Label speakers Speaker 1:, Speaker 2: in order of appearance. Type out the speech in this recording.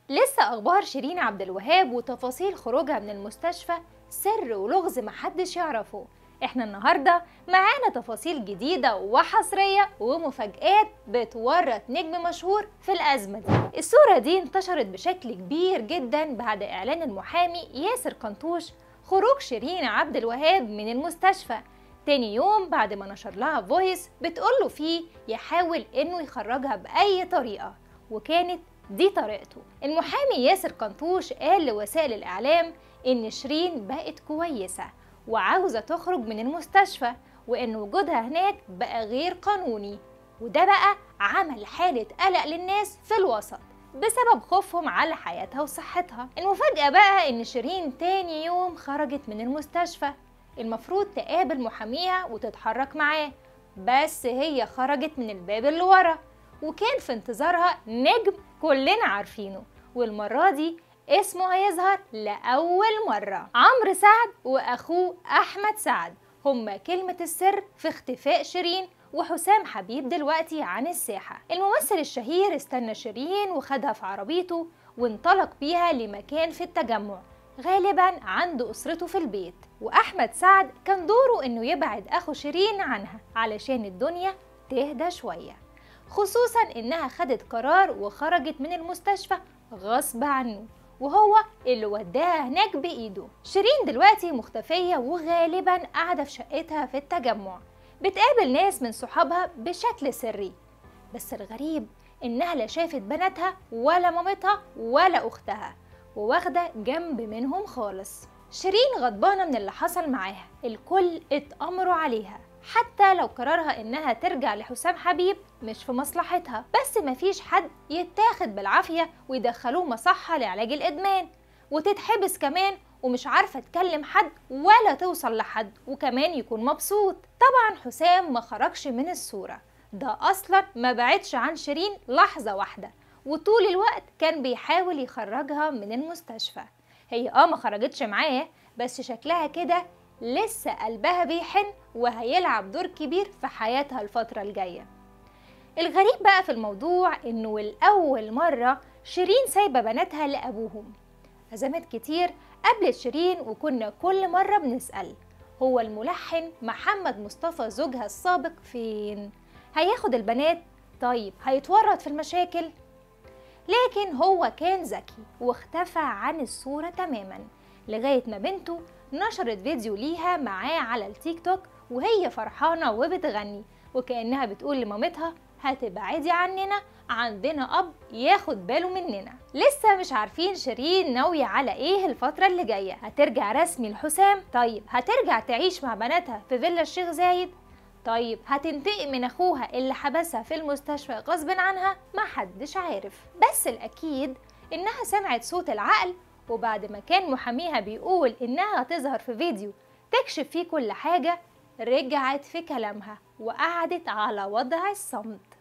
Speaker 1: لسه أخبار شيرين عبد الوهاب وتفاصيل خروجها من المستشفى سر ولغز محدش يعرفه احنا النهاردة معانا تفاصيل جديدة وحصرية ومفاجآت بتورط نجم مشهور في الأزمة دي الصورة دي انتشرت بشكل كبير جدا بعد إعلان المحامي ياسر قنطوش خروج شيرين عبد الوهاب من المستشفى تاني يوم بعد ما نشر لها فويس بتقوله فيه يحاول انه يخرجها بأي طريقة وكانت دي طريقته المحامي ياسر قنطوش قال لوسائل الإعلام إن شيرين بقت كويسة وعاوزة تخرج من المستشفى وإن وجودها هناك بقى غير قانوني وده بقى عمل حالة قلق للناس في الوسط بسبب خوفهم على حياتها وصحتها المفاجأة بقى إن شيرين تاني يوم خرجت من المستشفى المفروض تقابل محاميها وتتحرك معاه بس هي خرجت من الباب اللي ورا وكان في انتظارها نجم كلنا عارفينه والمرة دي اسمه هيظهر لأول مرة عمرو سعد وأخوه أحمد سعد هما كلمة السر في اختفاء شيرين وحسام حبيب دلوقتي عن الساحة الممثل الشهير استنى شيرين وخدها في عربيته وانطلق بيها لمكان في التجمع غالبا عند أسرته في البيت وأحمد سعد كان دوره إنه يبعد أخو شيرين عنها علشان الدنيا تهدى شوية خصوصا إنها خدت قرار وخرجت من المستشفى غصب عنه وهو اللي وداها هناك بإيده شيرين دلوقتي مختفية وغالبا قاعدة في شقتها في التجمع بتقابل ناس من صحابها بشكل سري بس الغريب إنها لا شافت بناتها ولا مامتها ولا أختها وواخدة جنب منهم خالص شيرين غضبانة من اللي حصل معاها الكل اتأمروا عليها حتى لو قرارها انها ترجع لحسام حبيب مش في مصلحتها بس مفيش حد يتاخد بالعافية ويدخلوه مصحة لعلاج الإدمان وتتحبس كمان ومش عارفة تكلم حد ولا توصل لحد وكمان يكون مبسوط طبعا حسام ما خرجش من الصورة ده أصلا ما بعدش عن شيرين لحظة واحدة وطول الوقت كان بيحاول يخرجها من المستشفى هي اه ما خرجتش معاه بس شكلها كده لسه قلبها بيحن وهيلعب دور كبير في حياتها الفترة الجاية الغريب بقى في الموضوع انه لأول مرة شيرين سايبة بناتها لأبوهم أزمات كتير قابلت شيرين وكنا كل مرة بنسأل هو الملحن محمد مصطفى زوجها السابق فين؟ هياخد البنات؟ طيب هيتورط في المشاكل؟ لكن هو كان ذكي واختفى عن الصورة تماما لغاية ما بنته نشرت فيديو ليها معاه على التيك توك وهي فرحانة وبتغني وكأنها بتقول لمامتها هتبعدي عننا عندنا أب ياخد باله مننا لسه مش عارفين شيرين ناوية على ايه الفترة اللي جاية هترجع رسمي لحسام طيب هترجع تعيش مع بناتها في فيلا الشيخ زايد طيب هتنتقم من اخوها اللي حبسها في المستشفى غصب عنها محدش عارف بس الاكيد انها سمعت صوت العقل وبعد ما كان محاميها بيقول انها هتظهر في فيديو تكشف فيه كل حاجة رجعت في كلامها وقعدت على وضع الصمت